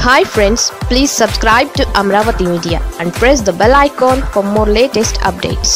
Hi friends please subscribe to Amaravati media and press the bell icon for more latest updates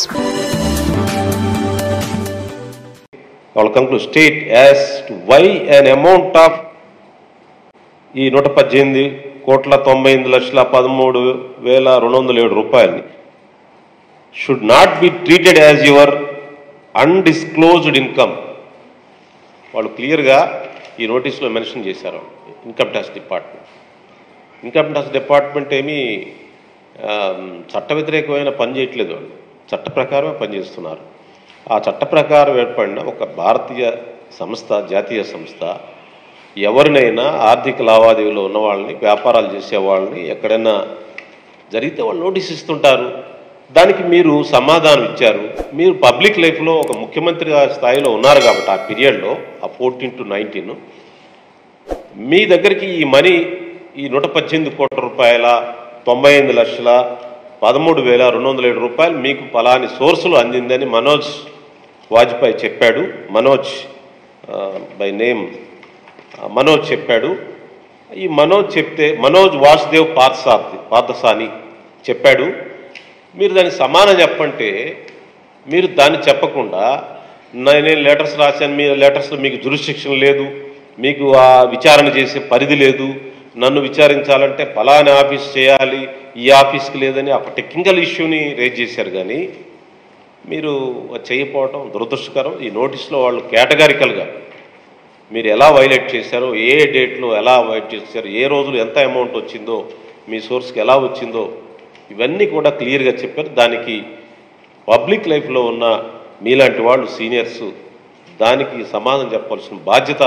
I'll come to state as to why an amount of ఈ నూట పద్దెనిమిది కోట్ల తొంభై ఎనిమిది లక్షల పదమూడు వేల రెండు వందల ఏడు రూపాయలని should not be treated as your undisclosed income వాళ్ళు క్లియర్గా ఈ నోటీస్లో మెన్షన్ చేశారు income tax department income tax department ఏమీ ఆ, చట్ట వ్యతిరేకమైన పని చేయట్లేదు వాళ్ళు చట్ట ప్రకారమే పనిచేస్తున్నారు ఆ చట్ట ప్రకారం ఏర్పడిన ఒక భారతీయ సంస్థ జాతీయ సంస్థ ఎవరినైనా ఆర్థిక లావాదేవీలో ఉన్న వాళ్ళని వ్యాపారాలు చేసే వాళ్ళని ఎక్కడైనా జరిగితే వాళ్ళు నోటీస్ ఇస్తుంటారు దానికి మీరు సమాధానం ఇచ్చారు మీరు పబ్లిక్ లైఫ్లో ఒక ముఖ్యమంత్రి స్థాయిలో ఉన్నారు కాబట్టి ఆ పీరియడ్లో ఆ ఫోర్టీన్ టు నైన్టీన్ మీ దగ్గరికి ఈ మనీ ఈ నూట పద్దెనిమిది కోట్ల రూపాయల తొంభై ఎనిమిది లక్షల పదమూడు వేల రెండు వందల ఏడు రూపాయలు మీకు ఫలాని సోర్సులు అందిందని మనోజ్ వాజ్పేయి చెప్పాడు మనోజ్ బై నేమ్ మనోజ్ చెప్పాడు ఈ మనోజ్ చెప్తే మనోజ్ వాసుదేవ్ పార్థసారథి పార్థసాని చెప్పాడు మీరు దానికి సమానం చెప్పంటే మీరు దాన్ని చెప్పకుండా "నా- నేను లెటర్స్ రాశాను మీ లెటర్స్లో మీకు జురిస్టిక్షన్ లేదు మీకు ఆ విచారణ చేసే పరిధి లేదు నన్ను విచారించాలంటే ఫలాని ఆఫీస్ చేయాలి ఈ ఆఫీస్కి లేదని ఒక టెక్నికల్ ఇష్యూని రేజ్ చేశారు కానీ మీరు అది చేయకపోవటం దురదృష్టకరం ఈ నోటీస్లో వాళ్ళు కేటగారికల్గా మీరు ఎలా వైలేట్ చేశారో ఏ డేట్లో ఎలా వైట్ చేశారు ఏ రోజులు ఎంత అమౌంట్ వచ్చిందో మీ సోర్స్కి ఎలా వచ్చిందో ఇవన్నీ కూడా క్లియర్గా చెప్పారు దానికి పబ్లిక్ లైఫ్లో ఉన్న మీలాంటి వాళ్ళు సీనియర్స్ దానికి సమాధానం చెప్పాల్సిన బాధ్యత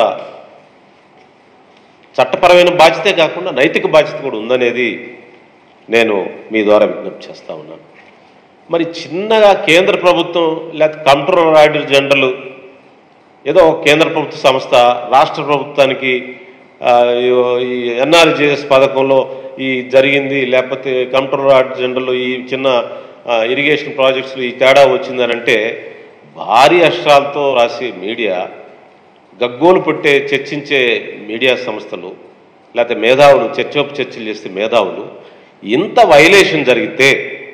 చట్టపరమైన బాధ్యతే కాకుండా నైతిక బాధ్యత కూడా ఉందనేది నేను మీ ద్వారా విజ్ఞప్తి చేస్తా ఉన్నాను మరి చిన్నగా కేంద్ర ప్రభుత్వం లేకపోతే కంట్రోలర్ ఆడిటర్ జనరల్ ఏదో ఒక కేంద్ర ప్రభుత్వ సంస్థ రాష్ట్ర ప్రభుత్వానికి ఆ, ఈ ఎన్ఆర్జిఎస్ పథకంలో ఈ జరిగింది లేకపోతే కంట్రోలర్ ఆడిటర్ జనరల్ ఈ చిన్న ఆ, ఇరిగేషన్ ప్రాజెక్ట్స్లో ఈ తేడా వచ్చిందనంటే భారీ అక్షరాలతో రాసే మీడియా గగ్గోలు పెట్టే చర్చించే మీడియా సంస్థలు లేకపోతే మేధావులు చర్చోప చర్చలు చేసే మేధావులు ఇంత వైలేషన్ జరిగితే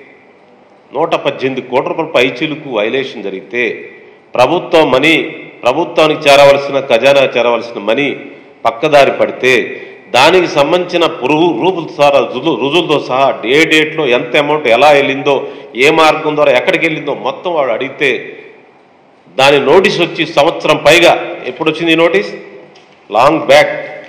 నూట పద్దెనిమిది కోట్ల రూపాయల పైచీలకు వైలేషన్ జరిగితే ప్రభుత్వం మనీ ప్రభుత్వానికి చేరవలసిన ఖజానా చేరవలసిన మనీ పక్కదారి పడితే దానికి సంబంధించిన పురుగు రూపులతో సహా రుజు- రుజువులతో సహా ఏ డేట్లో ఎంత అమౌంట్ ఎలా వెళ్ళిందో ఏ మార్గం ద్వారా ఎక్కడికి వెళ్ళిందో మొత్తం వాడు అడిగితే దాని నోటీస్ వచ్చి సంవత్సరం పైగా ఎప్పుడు వచ్చింది ఈ నోటీస్ లాంగ్ బ్యాక్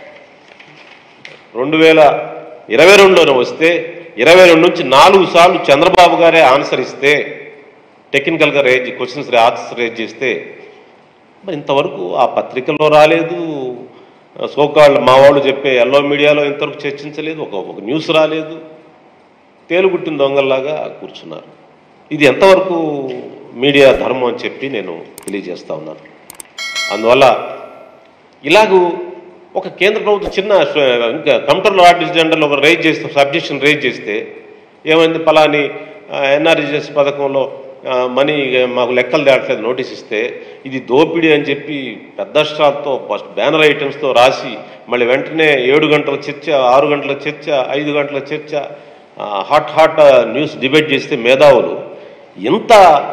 రెండు వేల ఇరవై రెండులోనే వస్తే ఇరవై రెండు నుంచి నాలుగు సార్లు చంద్రబాబు గారే ఆన్సర్ ఇస్తే టెక్నికల్గా రేజ్ క్వశ్చన్స్ ఆన్సర్ రేజ్ చేస్తే మరి ఇంతవరకు ఆ పత్రికల్లో రాలేదు సోకాళ్ళు మా వాళ్ళు చెప్పే ఎల్లో మీడియాలో ఇంతవరకు చర్చించలేదు ఒక ఒక న్యూస్ రాలేదు తేలుగుట్టిన దొంగల్లాగా కూర్చున్నారు ఇది ఎంతవరకు మీడియా ధర్మం అని చెప్పి నేను తెలియజేస్తా ఉన్నాను అందువల్ల ఇలాగూ ఒక కేంద్ర ప్రభుత్వం చిన్న స్వ- ఇంకా కంప్యూటర్ ఆర్టిస్ట్ జనరల్ ఒక రైజ్ చేస్తే సబ్జెక్షన్ రైజ్ చేస్తే ఏమైంది ఫలాని ఎన్ఆర్జిఎస్ పథకంలో ఆ, మనీ మాకు లెక్కలు తేటలేదు నోటీస్ ఇస్తే ఇది దోపిడీ అని చెప్పి పెద్ద అక్షరాలతో ఫస్ట్ బ్యానర్ ఐటమ్స్తో రాసి మళ్ళీ వెంటనే ఏడు గంటల చర్చ ఆరు గంటల చర్చ ఐదు గంటల చర్చ ఆ, హాట్ హాట్ న్యూస్ డిబేట్ చేస్తే మేధావులు ఇంత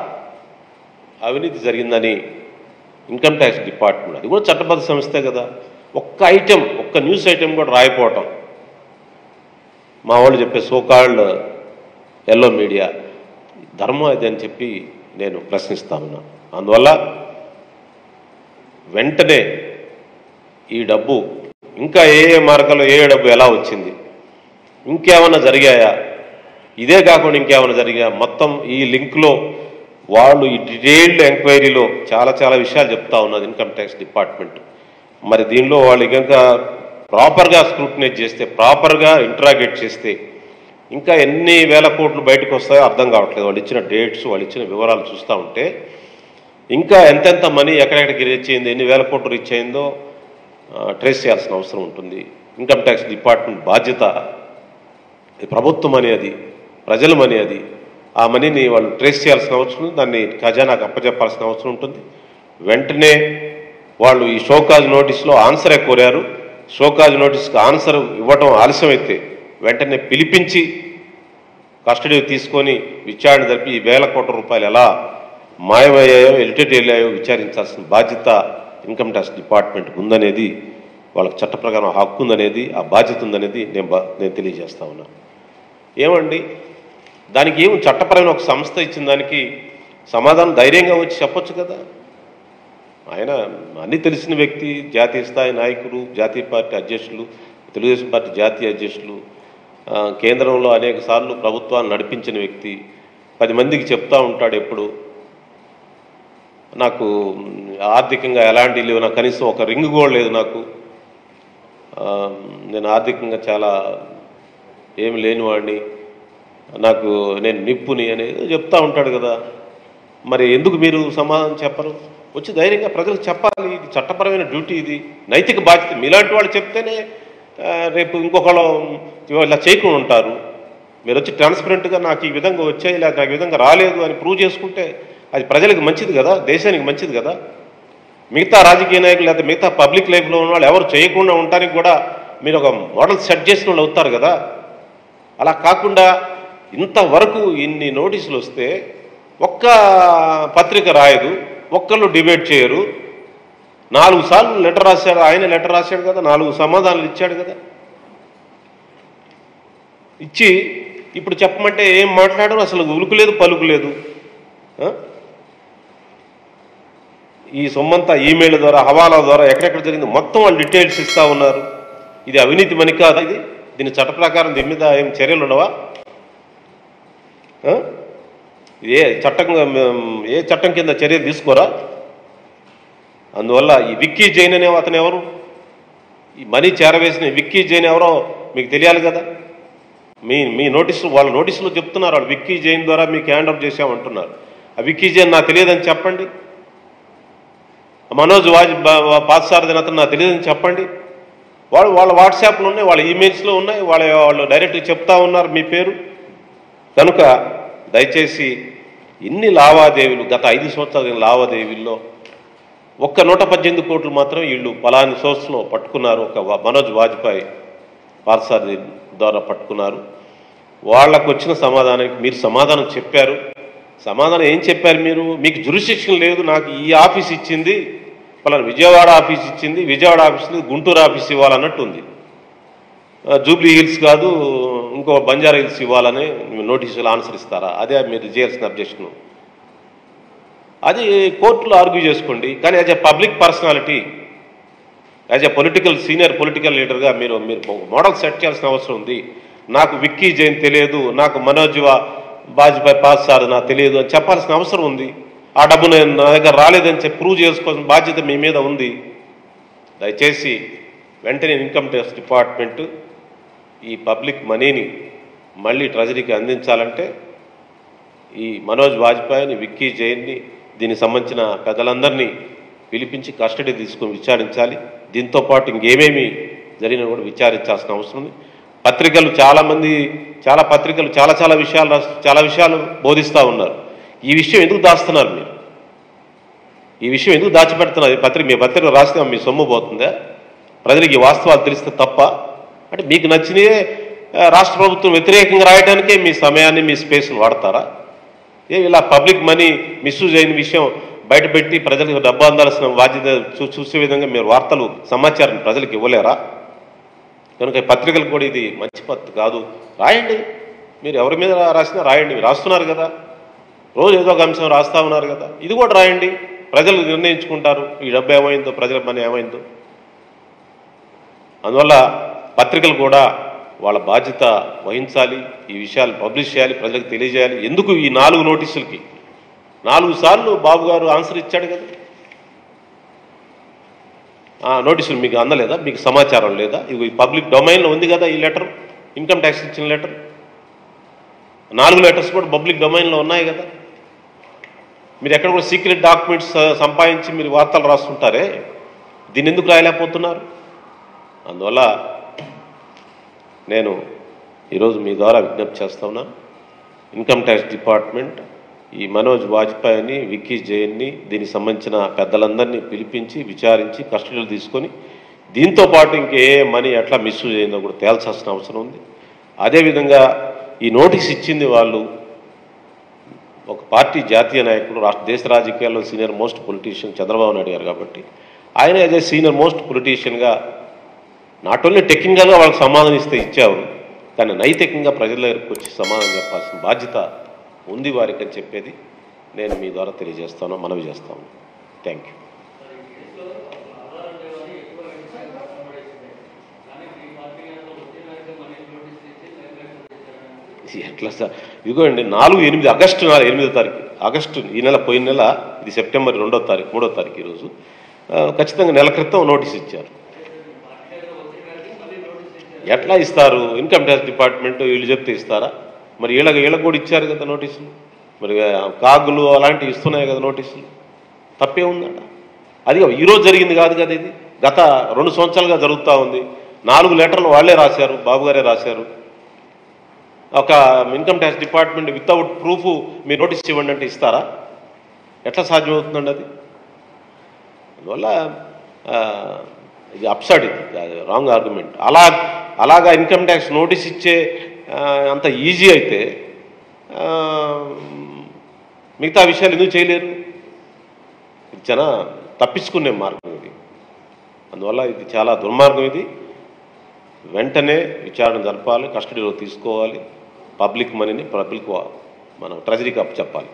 అవినీతి జరిగిందని ఇన్కమ్ ట్యాక్స్ డిపార్ట్మెంట్ అది కూడా చట్టబద్ధ సంస్థే కదా ఒక్క ఐటెం ఒక్క న్యూస్ ఐటెం కూడా రాయిపోవటం మా వాళ్ళు చెప్పే సోకాల్డ్ ఎల్లో మీడియా ధర్మం అది అని చెప్పి నేను ప్రశ్నిస్తా ఉన్నాను అందువల్ల వెంటనే ఈ డబ్బు ఇంకా ఏ ఏ మార్గాల్లో ఏ ఏ డబ్బు ఎలా వచ్చింది ఇంకేమైనా జరిగాయా ఇదే కాకుండా ఇంకేమైనా జరిగా మొత్తం ఈ లింక్లో వాళ్ళు ఈ డీటెయిల్డ్ ఎంక్వైరీలో చాలా చాలా విషయాలు చెప్తా ఉన్నది ఇన్కమ్ ట్యాక్స్ డిపార్ట్మెంట్ మరి దీనిలో వాళ్ళు ఇంకా ప్రాపర్గా స్క్రూటినైజ్ చేస్తే ప్రాపర్గా ఇంట్రాగేట్ చేస్తే ఇంకా ఎన్ని వేల కోట్లు బయటకు వస్తాయో అర్థం కావట్లేదు వాళ్ళు ఇచ్చిన డేట్స్ వాళ్ళు ఇచ్చిన వివరాలు చూస్తూ ఉంటే ఇంకా ఎంతెంత మనీ ఎక్కడెక్కడికి రీచ్ అయింది ఎన్ని వేల కోట్లు రీచ్ అయిందో ట్రేస్ చేయాల్సిన అవసరం ఉంటుంది ఇన్కమ్ ట్యాక్స్ డిపార్ట్మెంట్ బాధ్యత ఇది ప్రభుత్వం మనీ అది ప్రజల మనీ అది ఆ మనీని వాళ్ళు ట్రేస్ చేయాల్సిన అవసరం ఉంది దాన్ని ఖజానాకు అప్పచెప్పాల్సిన అవసరం ఉంటుంది వెంటనే వాళ్ళు ఈ షోకాజ్ నోటీస్లో ఆన్సరే కోరారు షోకాజ్ నోటీస్కి ఆన్సర్ ఇవ్వటం ఆలస్యమైతే వెంటనే పిలిపించి కస్టడీ తీసుకొని విచారణ జరిపి ఈ వేల కోట్ల రూపాయలు ఎలా మాయమయ్యాయో ఎలిటేట్ వెళ్ళాయో విచారించాల్సిన బాధ్యత ఇన్కమ్ ట్యాక్స్ డిపార్ట్మెంట్కి ఉందనేది వాళ్ళకి చట్ట ప్రకారం హక్కు ఉందనేది ఆ బాధ్యత ఉందనేది నేను బా నేను తెలియజేస్తా ఉన్నా ఏమండి దానికి ఏం చట్టపరమైన ఒక సంస్థ ఇచ్చిన దానికి సమాధానం ధైర్యంగా వచ్చి చెప్పొచ్చు కదా ఆయన అన్ని తెలిసిన వ్యక్తి జాతీయ స్థాయి నాయకులు జాతీయ పార్టీ అధ్యక్షులు తెలుగుదేశం పార్టీ జాతీయ అధ్యక్షులు ఆ, కేంద్రంలో అనేక సార్లు ప్రభుత్వాన్ని నడిపించిన వ్యక్తి పది మందికి చెప్తా ఉంటాడు ఎప్పుడు నాకు మ్, ఆర్థికంగా ఎలాంటి లేవు నాకు కనీసం ఒక రింగ్ కూడా లేదు నాకు ఆ, నేను ఆర్థికంగా చాలా ఏమి లేనివాడిని నాకు నేను నిప్పుని అనేది చెప్తా ఉంటాడు కదా మరి ఎందుకు మీరు సమాధానం చెప్పరు వచ్చి ధైర్యంగా ప్రజలకు చెప్పాలి ఇది చట్టపరమైన డ్యూటీ ఇది నైతిక బాధ్యత మీలాంటి వాళ్ళు చెప్తేనే ఆ, రేపు ఇంకొకళ్ళు ఇలా చేయకుండా ఉంటారు మీరు వచ్చి ట్రాన్స్పరెంట్గా నాకు ఈ విధంగా వచ్చాయి లేదా నాకు ఈ విధంగా రాలేదు అని ప్రూవ్ చేసుకుంటే అది ప్రజలకు మంచిది కదా దేశానికి మంచిది కదా మిగతా రాజకీయ నాయకులు లేదా మిగతా పబ్లిక్ లైఫ్లో ఉన్న వాళ్ళు ఎవరు చేయకుండా ఉండడానికి కూడా మీరు ఒక మోడల్ సెట్ చేసిన వాళ్ళు అవుతారు కదా అలా కాకుండా ఇంతవరకు ఇన్ని నోటీసులు వస్తే ఒక్క పత్రిక రాయదు ఒక్కళ్ళు డిబేట్ చేయరు నాలుగు సార్లు లెటర్ రాశాడు ఆయన లెటర్ రాశాడు కదా నాలుగు సమాధానాలు ఇచ్చాడు కదా ఇచ్చి ఇప్పుడు చెప్పమంటే ఏం మాట్లాడరు అసలు ఉలుకు లేదు పలుకు లేదు ఆ? ఈ సొమ్మంతా ఈమెయిల్ ద్వారా హవాలా ద్వారా ఎక్కడెక్కడ జరిగింది మొత్తం వాళ్ళు డీటెయిల్స్ ఇస్తా ఉన్నారు ఇది అవినీతి మని కాదా ఇది దీని చట్ట ప్రకారం దీని మీద ఏం చర్యలు ఉండవా ఆ? ఏ చట్టం ఏ చట్టం కింద చర్య తీసుకోరా అందువల్ల ఈ విక్కీ జైన్ అనే అతను ఎవరు ఈ మనీ చేరవేసిన విక్కీ జైన్ ఎవరో మీకు తెలియాలి కదా మీ మీ నోటీసులు వాళ్ళ నోటీసులు చెప్తున్నారు వాళ్ళు విక్కీ జైన్ ద్వారా మీకు హ్యాండ్ అవుట్ చేసామంటున్నారు ఆ విక్కీ జైన్ నాకు తెలియదని చెప్పండి మనోజ్ వాజ్ పాత్సారథి అతను నాకు తెలియదని చెప్పండి వాళ్ళు వాళ్ళ వాట్సాప్లో ఉన్నాయి వాళ్ళ ఈమెయిల్స్లో ఉన్నాయి వాళ్ళ వాళ్ళు డైరెక్ట్గా చెప్తా ఉన్నారు మీ పేరు కనుక దయచేసి ఇన్ని లావాదేవీలు గత ఐదు సంవత్సరాల జరిగిన లావాదేవీల్లో ఒక్క నూట పద్దెనిమిది కోట్లు మాత్రం వీళ్ళు పలాని సోర్స్లో పట్టుకున్నారు ఒక వ- మనోజ్ వాజ్పేయి పార్సారథి ద్వారా పట్టుకున్నారు వాళ్ళకు వచ్చిన సమాధానానికి మీరు సమాధానం చెప్పారు సమాధానం ఏం చెప్పారు మీరు మీకు జురిస్టిక్షన్ లేదు నాకు ఈ ఆఫీస్ ఇచ్చింది పలానా విజయవాడ ఆఫీస్ ఇచ్చింది విజయవాడ ఆఫీస్ లేదు, గుంటూరు ఆఫీస్ ఇవ్వాలన్నట్టు ఉంది ఆ, జూబ్లీ హిల్స్ కాదు ఇంకో బంజారా హిల్స్ ఇవ్వాలని నోటీసులు ఆన్సర్ ఇస్తారా అదే మీరు చేయాల్సిన అబ్జెక్షన్ అది కోర్టులో ఆర్గ్యూ చేసుకోండి కానీ as a public personality as a political senior political లీడర్గా మీరు మీరు మోడల్ సెట్ చేయాల్సిన అవసరం ఉంది నాకు విక్కీ జైన్ తెలియదు నాకు మనోజ్ వా- వాజ్పేయి పాస్ సార్ నాకు తెలియదు అని చెప్పాల్సిన అవసరం ఉంది ఆ డబ్బు నేను నా దగ్గర రాలేదని చెప్పి ప్రూవ్ చేసుకోవాల్సిన బాధ్యత మీ మీద ఉంది దయచేసి వెంటనే ఇన్కమ్ ట్యాక్స్ డిపార్ట్మెంట్ ఈ పబ్లిక్ మనీని మళ్ళీ ట్రెజరీకి అందించాలంటే ఈ మనోజ్ వాజ్పేయిని విక్కీ జైన్ని దీనికి సంబంధించిన పెద్దలందరినీ పిలిపించి కస్టడీ తీసుకొని విచారించాలి దీంతో పాటు ఇంకేమేమి జరిగినా కూడా విచారించాల్సిన అవసరం ఉంది పత్రికలు చాలామంది చాలా పత్రికలు చాలా చాలా విషయాలు రాస్- చాలా విషయాలు బోధిస్తూ ఉన్నారు ఈ విషయం ఎందుకు దాస్తున్నారు మీరు ఈ విషయం ఎందుకు దాచిపెడుతున్నారు ఈ పత్రిక మీ పత్రిక రాస్తే మీ సొమ్ము పోతుందా ప్రజలకు ఈ వాస్తవాలు తెలిస్తే తప్ప అంటే మీకు నచ్చినయే ఆ, రాష్ట్ర ప్రభుత్వం వ్యతిరేకంగా రాయడానికే మీ సమయాన్ని మీ స్పేస్ని వాడతారా ఏ ఇలా పబ్లిక్ మనీ మిస్యూజ్ అయిన విషయం బయటపెట్టి ప్రజలకు డబ్బు అందాల్సిన బాధ్యత చూ చూసే విధంగా మీరు వార్తలు సమాచారం ప్రజలకు ఇవ్వలేరా కనుక ఈ పత్రికలు కూడా ఇది మంచి పద్ధతి కాదు రాయండి మీరు ఎవరి మీద రాసినా రాయండి మీరు రాస్తున్నారు కదా రోజు ఏదో ఒక అంశం రాస్తా ఉన్నారు కదా ఇది కూడా రాయండి ప్రజలు నిర్ణయించుకుంటారు ఈ డబ్బు ఏమైందో ప్రజల పని ఏమైందో అందువల్ల పత్రికలు కూడా వాళ్ళ బాధ్యత వహించాలి ఈ విషయాలు పబ్లిష్ చేయాలి ప్రజలకు తెలియజేయాలి ఎందుకు ఈ నాలుగు నోటీసులకి నాలుగు సార్లు బాబు గారు ఆన్సర్ ఇచ్చాడు కదా ఆ నోటీసులు మీకు అందలేదా మీకు సమాచారం లేదా ఇది పబ్లిక్ డొమైన్లో ఉంది కదా ఈ లెటర్ ఇన్కమ్ ట్యాక్స్ ఇచ్చిన లెటర్ నాలుగు లెటర్స్ కూడా పబ్లిక్ డొమైన్లో ఉన్నాయి కదా మీరు ఎక్కడ కూడా సీక్రెట్ డాక్యుమెంట్స్ సంపాదించి మీరు వార్తలు రాస్తుంటారే దీన్ని ఎందుకు రాయలేకపోతున్నారు అందువల్ల నేను ఈరోజు మీ ద్వారా విజ్ఞప్తి చేస్తా ఉన్నా ఇన్కమ్ ట్యాక్స్ డిపార్ట్మెంట్ ఈ మనోజ్ వాజ్పేయిని విక్కీ జైన్ని దీనికి సంబంధించిన పెద్దలందరినీ పిలిపించి విచారించి కస్టడీలో తీసుకొని దీంతో పాటు ఇంకే మనీ ఎట్లా మిస్యూజ్ అయిందో కూడా తేల్చాల్సిన అవసరం ఉంది అదేవిధంగా ఈ నోటీస్ ఇచ్చింది వాళ్ళు ఒక పార్టీ జాతీయ నాయకుడు రాష్ట్ర దేశ రాజకీయాల్లో senior most politician Chandrababu Naidu గారు కాబట్టి ఆయన యాజ్ ఏ సీనియర్ మోస్ట్ పొలిటీషియన్గా నాట్ ఓన్లీ టెక్నికల్గా వాళ్ళకి సమాధానం ఇస్తే ఇచ్చారు కానీ నైతికంగా ప్రజల దగ్గరికి వచ్చి సమాధానం చెప్పాల్సిన బాధ్యత ఉంది వారికి అని చెప్పేది నేను మీ ద్వారా తెలియజేస్తాను మనవి చేస్తాను థ్యాంక్ యూ ఇది ఎట్లా సార్ ఇదిగోండి నాలుగు ఎనిమిది ఆగస్టు నాలుగు ఎనిమిదో తారీఖు ఆగస్టు ఈ నెల పోయిన నెల ఇది సెప్టెంబర్ రెండో తారీఖు మూడో తారీఖు ఈరోజు ఆ, ఖచ్చితంగా నెల క్రితం నోటీస్ ఇచ్చారు ఎట్లా ఇస్తారు ఇన్కమ్ ట్యాక్స్ డిపార్ట్మెంట్ వీళ్ళు చెప్తే ఇస్తారా మరి వీళ్ళకి వీళ్ళకి కూడా ఇచ్చారు కదా నోటీసులు మరి ఆ, కాగులు అలాంటివి ఇస్తున్నాయి కదా నోటీసులు తప్పే ఉందట అది ఈరోజు జరిగింది కాదు కదా ఇది గత రెండు సంవత్సరాలుగా జరుగుతూ ఉంది నాలుగు లెటర్లు వాళ్ళే రాశారు బాబు గారే రాశారు ఒక income tax department without proof మీరు నోటీస్ ఇవ్వండి అంటే ఇస్తారా ఎట్లా సాధ్యమవుతుందండి అది అందువల్ల ఆ, ఇది అప్సైడ్ ఇది రాంగ్ ఆర్గ్యుమెంట్ అలా అలాగా ఇన్కమ్ ట్యాక్స్ నోటీస్ ఇచ్చే ఆ, అంత ఈజీ అయితే ఆ, మిగతా విషయాలు ఎందుకు చేయలేరు ఇది చాలా తప్పించుకునే మార్గం ఇది అందువల్ల ఇది చాలా దుర్మార్గం ఇది వెంటనే విచారణ జరపాలి కస్టడీలో తీసుకోవాలి పబ్లిక్ మనీని పబ్లిక్ వా- మనం ట్రెజరీకి అప్పు చెప్పాలి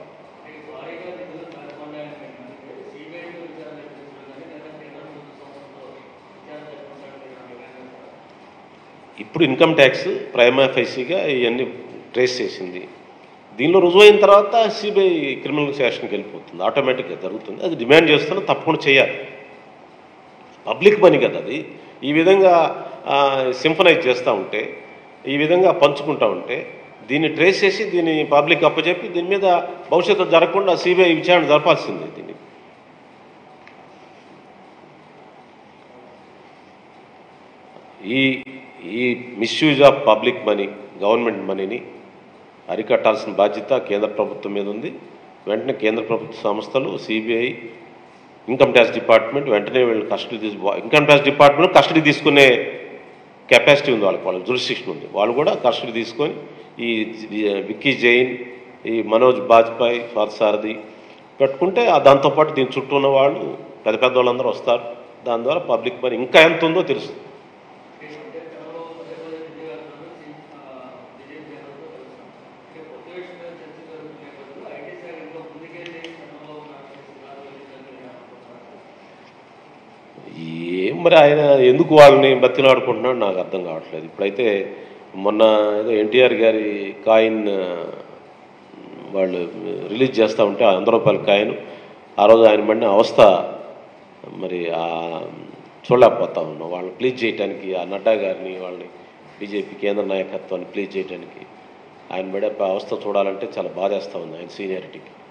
ఇప్పుడు ఇన్కమ్ ట్యాక్స్ ప్రైమాఫైసీగా ఇవన్నీ ట్రేస్ చేసింది దీనిలో రుజువు అయిన తర్వాత సిబిఐ క్రిమినల్ సెక్షన్కి వెళ్ళిపోతుంది ఆటోమేటిక్గా జరుగుతుంది అది డిమాండ్ చేస్తున్నా తప్పకుండా చేయాలి పబ్లిక్ మనీ కదా అది ఈ విధంగా సింఫనైజ్ చేస్తూ ఉంటే ఈ విధంగా పంచుకుంటా ఉంటే దీన్ని ట్రేస్ చేసి దీన్ని పబ్లిక్ అప్పచెప్పి దీని మీద భవిష్యత్తు జరగకుండా సిబిఐ విచారణ జరపాల్సిందే దీన్ని ఈ ఈ misuse of public money government మనీని అరికట్టాల్సిన బాధ్యత కేంద్ర ప్రభుత్వం మీద ఉంది వెంటనే కేంద్ర ప్రభుత్వ సంస్థలు సిబిఐ ఇన్కమ్ ట్యాక్స్ డిపార్ట్మెంట్ వెంటనే వీళ్ళు కస్టడీ తీసు ఇన్కమ్ ట్యాక్స్ డిపార్ట్మెంట్ కస్టడీ తీసుకునే కెపాసిటీ ఉంది వాళ్ళకి వాళ్ళకి జురిస్టిక్షన్ ఉంది వాళ్ళు కూడా కస్టడీ తీసుకొని ఈ ఈ విక్కీ జైన్ ఈ మనోజ్ బాజ్పాయ్ పార్థసారథి పెట్టుకుంటే ఆ దాంతోపాటు దీని చుట్టూ ఉన్న వాళ్ళు పెద్ద పెద్ద వాళ్ళందరూ వస్తారు దాని ద్వారా పబ్లిక్ మనీ ఇంకా ఎంత ఉందో తెలుస్తుంది ఏం మరి ఆయన ఎందుకు వాళ్ళని బతిలాడుకుంటున్నాడు నాకు అర్థం కావట్లేదు ఇప్పుడైతే మొన్న ఏదో ఎన్టీఆర్ గారి కాయిన్ ఆ, వాళ్ళు రిలీజ్ చేస్తూ ఉంటే ఆ వంద రూపాయల కాయిన్ ఆ రోజు ఆయన పడిన అవస్థ మరి ఆ చూడలేకపోతా ఉన్నాం వాళ్ళని ప్లీజ్ చేయడానికి ఆ నడ్డా గారిని వాళ్ళని బీజేపీ కేంద్ర నాయకత్వాన్ని ప్లీజ్ చేయడానికి ఆయన పడే అవస్థ చూడాలంటే చాలా బాధేస్తూ ఉంది ఆయన సీనియారిటీకి